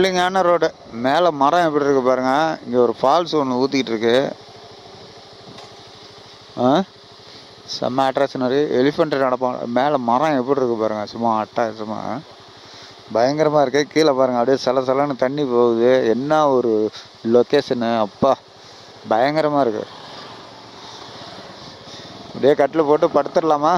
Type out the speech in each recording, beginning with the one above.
த்ரில்லிங்கான road மேலே மரம் எப்படி இருக்கு பாருங்க இங்கே ஒரு ஃபால்ஸ் ஒன்று ஊற்றிக்கிட்டு இருக்கு ஆ செம்ம அட்ராக்ஷனரி எலிஃபெண்ட் நடப்பாங்க மேலே மரம் எப்படி இருக்கு பாருங்க சும்மா அட்டகாசமா பயங்கரமாக இருக்கு கீழே பாருங்க அப்படியே சல சலன்னு தண்ணி போகுது என்ன ஒரு லொக்கேஷனு அப்பா பயங்கரமாக இருக்கு அப்படியே கட்டில் போட்டு படுத்துடலாமா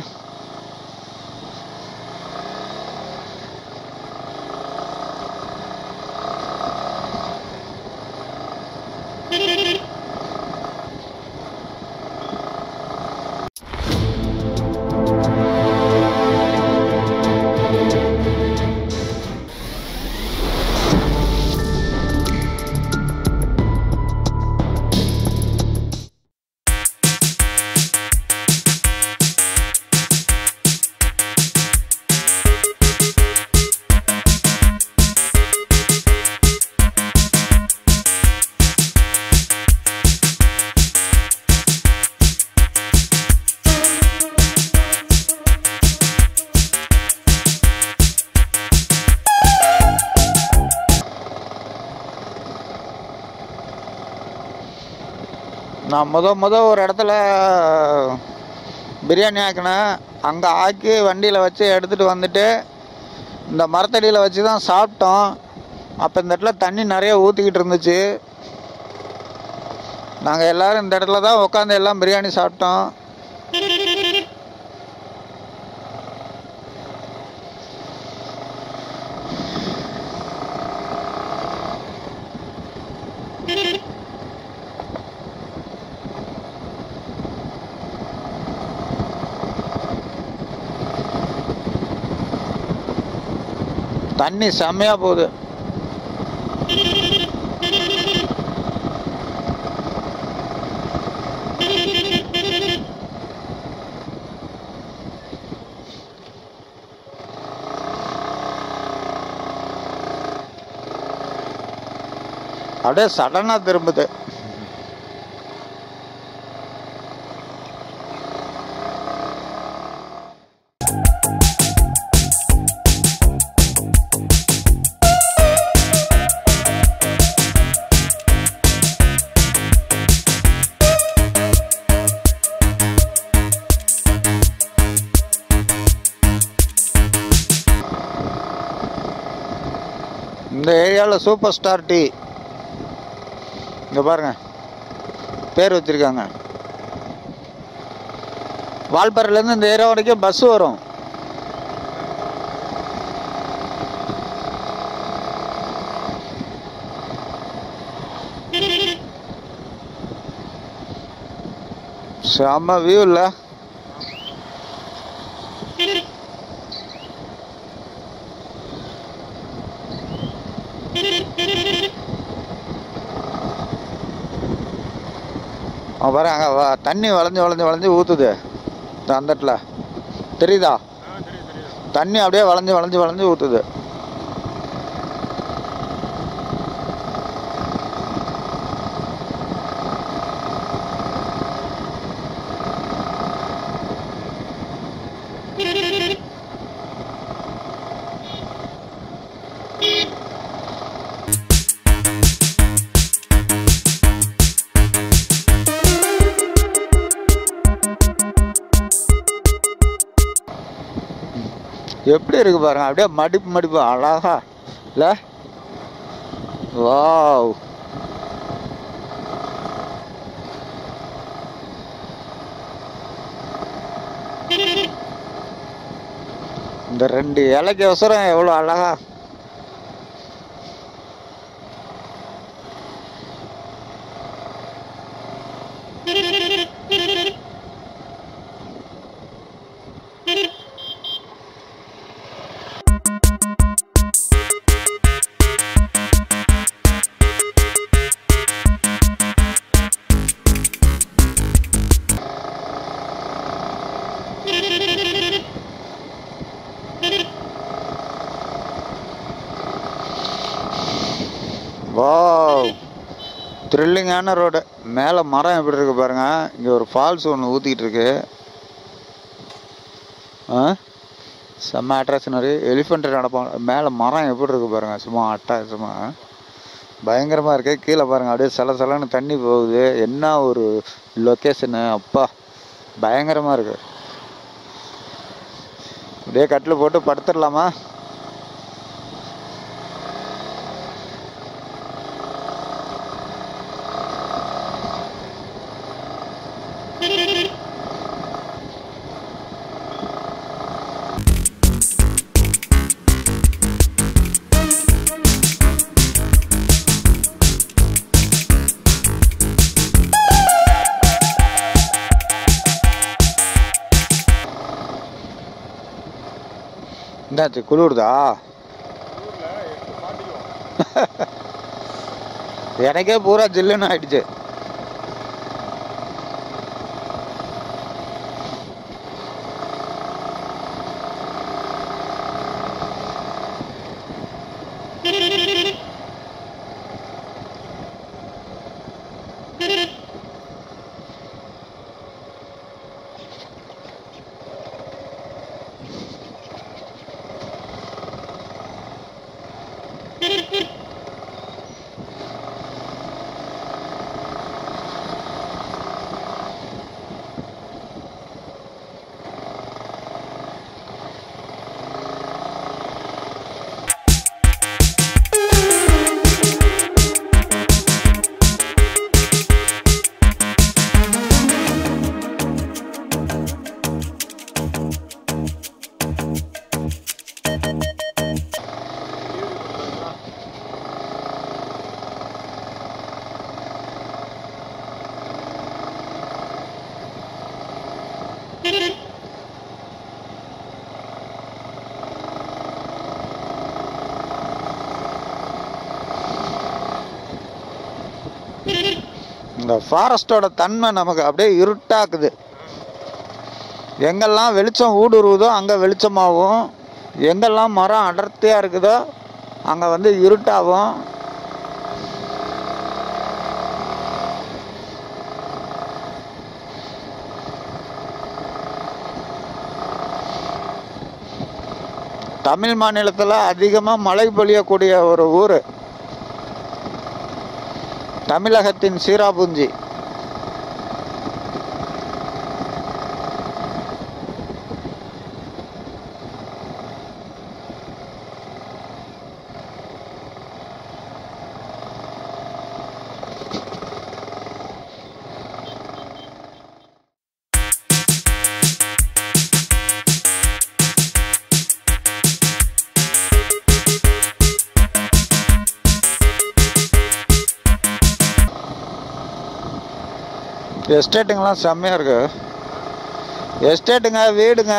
நான் முத முத ஒரு இடத்துல பிரியாணி ஆக்கினேன் அங்கே ஆக்கி வண்டியில் வச்சு எடுத்துகிட்டு வந்துட்டு இந்த மரத்தடியில் வச்சு தான் சாப்பிட்டோம் அப்போ இந்த இடத்துல தண்ணி நிறைய ஊற்றிக்கிட்டு இருந்துச்சு நாங்கள் எல்லோரும் இந்த இடத்துல தான் உட்காந்து எல்லாம் பிரியாணி சாப்பிட்டோம் தண்ணி செம்மையாக போகுது அப்படியே சடனாக திரும்புது இந்த ஏரியாவில் சூப்பர் ஸ்டார் டீ இங்கே பாருங்க பேர் வச்சுருக்காங்க வால்பாறையிலேருந்து இந்த ஏரியா வரைக்கும் பஸ் வரும் செம்ம வியூ இல்லை அவன் பாரு அங்கே வ- தண்ணி வளைஞ்சு வளைஞ்சு வளைஞ்சு ஊற்றுது அந்த இடத்துல தெரியுதா தண்ணி அப்படியே வளைஞ்சு வளைஞ்சு வளைஞ்சு ஊற்றுது எப்படி இருக்கு பாருங்க அப்படியே மடிப்பு மடிப்பு அழகா இல்ல வாவ் இந்த ரெண்டு இலைக்கு அவசரம் எவ்வளோ அழகா வாவ் த்ரில்லிங்கான ரோடு மேலே மரம் எப்படி இருக்கு பாருங்க இங்கே ஒரு ஃபால்ஸ் ஒன்று ஊற்றிக்கிட்டு இருக்கு ஆ செம்ம அட்ராக்ஷனரு எலிஃபெண்ட் நடப்போம் மேலே மரம் எப்படி இருக்கு பாருங்க சும்மா அட்டகாசமா பயங்கரமாக இருக்கு கீழே பாருங்க அப்படியே சல சலன்னு தண்ணி போகுது என்ன ஒரு லொக்கேஷனு அப்பா பயங்கரமாக இருக்கு அப்படியே கட்டில் போட்டு படுத்துடலாமா என்னாச்சு குளிருதா எனக்கே பூரா ஜில்லுன்னு ஆயிடுச்சு இந்த ஃபாரஸ்டோட தன்மை நமக்கு அப்படியே இருட்டாக்குது எங்கெல்லாம் வெளிச்சம் ஊடுருவுதோ அங்கே வெளிச்சமாகும் எங்கெல்லாம் மரம் அடர்த்தியாக இருக்குதோ அங்கே வந்து இருட்டாகும் தமிழ் மாநிலத்தில் அதிகமாக மழை பொழியக்கூடிய ஒரு ஊர் தமிழகத்தின் சீராபுஞ்சி எஸ்டேட்டுங்கெல்லாம் செம்மையாக இருக்கு எஸ்டேட்டுங்க வீடுங்க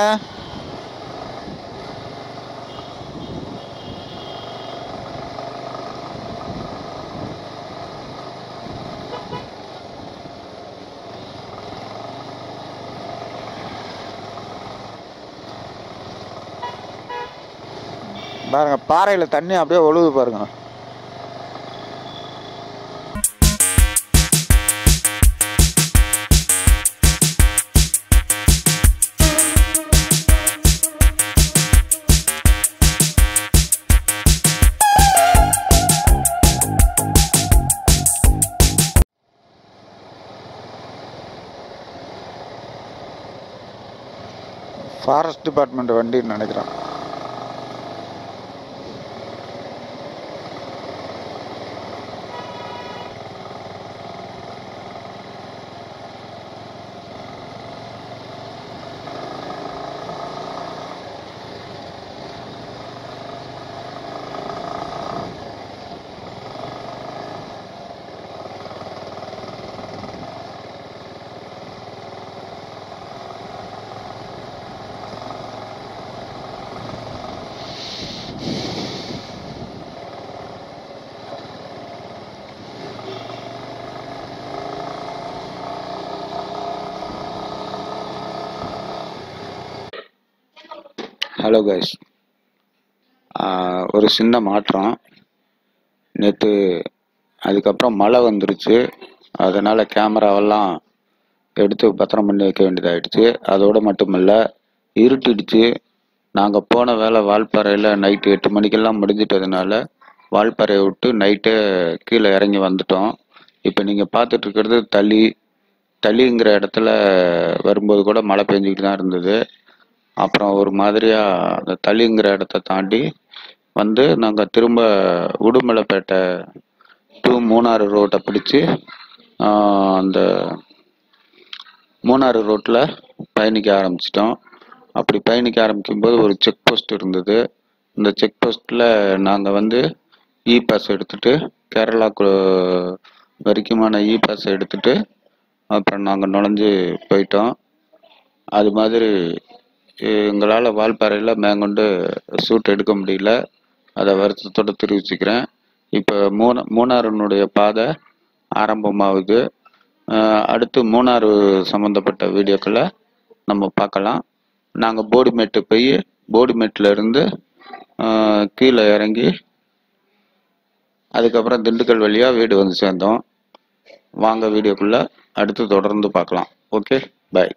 பாருங்க பாறையில் தண்ணி அப்படியே ஒழுகுது பாருங்க ஃபாரஸ்ட் டிபார்ட்மெண்ட் வண்டின்னு நினைக்கிறேன் ஹலோ கைஸ் ஒரு சின்ன மாற்றம் நேற்று அதுக்கப்புறம் மழை வந்துருச்சு அதனால் கேமராவெல்லாம் எடுத்து பத்திரம் பண்ணி வைக்க வேண்டியதாயிடுச்சு அதோடு மட்டுமல்ல இருட்டிடுச்சு நாங்கள் போன வேலை வால்பாறையில் நைட்டு எட்டு மணிக்கெல்லாம் முடிஞ்சிட்டதுனால வால்பாறையை விட்டு நைட்டே கீழே இறங்கி வந்துட்டோம் இப்போ நீங்கள் பார்த்துட்டு இருக்கிறது தளி தளிங்கிற இடத்துல வரும்போது கூட மழை பெஞ்சிக்கிட்டு தான் இருந்தது அப்புறம் ஒரு மாதிரியாக அந்த தளிங்கிற இடத்த தாண்டி வந்து நாங்கள் திரும்ப உடுமலைப்பேட்டை டு மூணாறு ரோட்டை பிடிச்சி அந்த மூணாறு ரோட்டில் பயணிக்க ஆரம்பிச்சிட்டோம் அப்படி பயணிக்க ஆரம்பிக்கும்போது ஒரு செக் போஸ்ட் இருந்தது இந்த செக் போஸ்ட்டில் நாங்கள் வந்து இ பாஸ் எடுத்துட்டு கேரளாக்கு வரைக்குமான இ பாஸ் எடுத்துட்டு அப்புறம் நாங்கள் நுழைஞ்சு போயிட்டோம் அது மாதிரி எங்களால் வால்பாறையில் மேற்கொண்டு ஷூட் எடுக்க முடியல அதை வருத்தத்தோடு தெரிவிச்சுக்கிறேன் இப்போ மூணு மூணாறுனுடைய பாதை ஆரம்பமாகுது அஹ் அடுத்து மூணாறு சம்மந்தப்பட்ட வீடியோக்களை நம்ம பார்க்கலாம் நாங்கள் போடிமேட்டு போய் போடிமேட்டில் இருந்து அஹ் கீழே இறங்கி அதுக்கப்புறம் திண்டுக்கல் வழியாக வீடு வந்து சேர்ந்தோம் வாங்க வீடியோக்குள்ளே அடுத்து தொடர்ந்து பார்க்கலாம் ஓகே பை